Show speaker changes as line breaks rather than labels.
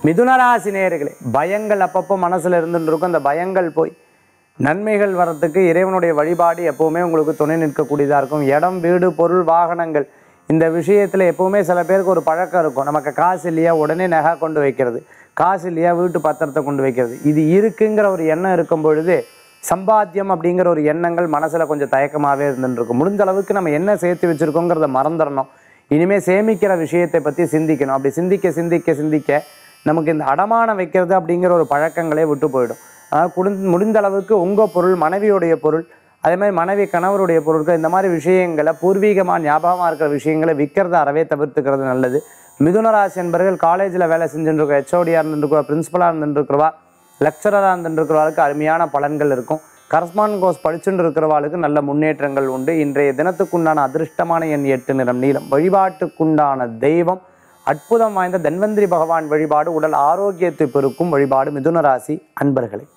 மிதுனராசி நேயர்களே பயங்கள் அப்பப்போ மனசுல இருந்துட்டு இருக்கும் அந்த பயங்கள் போய் நன்மைகள் வரத்துக்கு இறைவனுடைய வழிபாடு எப்பவுமே உங்களுக்கு துணை நிற்கக்கூடியதாக இருக்கும் இடம் வீடு பொருள் வாகனங்கள் இந்த விஷயத்தில் எப்பவுமே சில பேருக்கு ஒரு பழக்கம் இருக்கும் நமக்கு காசு இல்லையா உடனே நகை கொண்டு வைக்கிறது காசு இல்லையா வீட்டு பத்திரத்தை கொண்டு வைக்கிறது இது இருக்குங்கிற ஒரு எண்ணம் இருக்கும் பொழுது சம்பாத்தியம் அப்படிங்கிற ஒரு எண்ணங்கள் மனசில் கொஞ்சம் தயக்கமாகவே இருந்துட்டு இருக்கும் முடிஞ்ச அளவுக்கு நம்ம என்ன சேர்த்து வச்சுருக்கோங்கிறத மறந்துடணும் இனிமேல் சேமிக்கிற விஷயத்தை பற்றி சிந்திக்கணும் அப்படி சிந்திக்க சிந்திக்க சிந்திக்க நமக்கு இந்த அடமானம் வைக்கிறது அப்படிங்கிற ஒரு பழக்கங்களே விட்டு போயிடும் அதாவது குடுந் முடிந்த அளவுக்கு உங்கள் பொருள் மனைவியுடைய பொருள் அதே மாதிரி மனைவி கணவருடைய பொருட்கள் இந்த மாதிரி விஷயங்களை பூர்வீகமாக ஞாபகமாக இருக்கிற விஷயங்களை விற்கிறத அறவே தவிர்த்துக்கிறது நல்லது மிதுன ராசி என்பவர்கள் காலேஜில் வேலை செஞ்சுட்டு இருக்க ஹெச்ஓடியாக இருந்துருக்குவா பிரின்ஸிபலாக இருந்துருக்குறவா லெக்சரராக இருந்துருக்கிறவாளுக்கு அருமையான பலன்கள் இருக்கும் கரஸ்பாண்ட் கோர்ஸ் படிச்சுட்டு இருக்கிறவாளுக்கு நல்ல முன்னேற்றங்கள் உண்டு இன்றைய தினத்துக்குண்டான அதிர்ஷ்டமான எண் எட்டு நிறம் நீளம் வழிபாட்டுக்குண்டான தெய்வம் அற்புதம் வாய்ந்த தன்வந்திரி பகவான் வழிபாடு உடல் ஆரோக்கியத்தை பெருக்கும் வழிபாடு மிதுன ராசி அன்பர்களே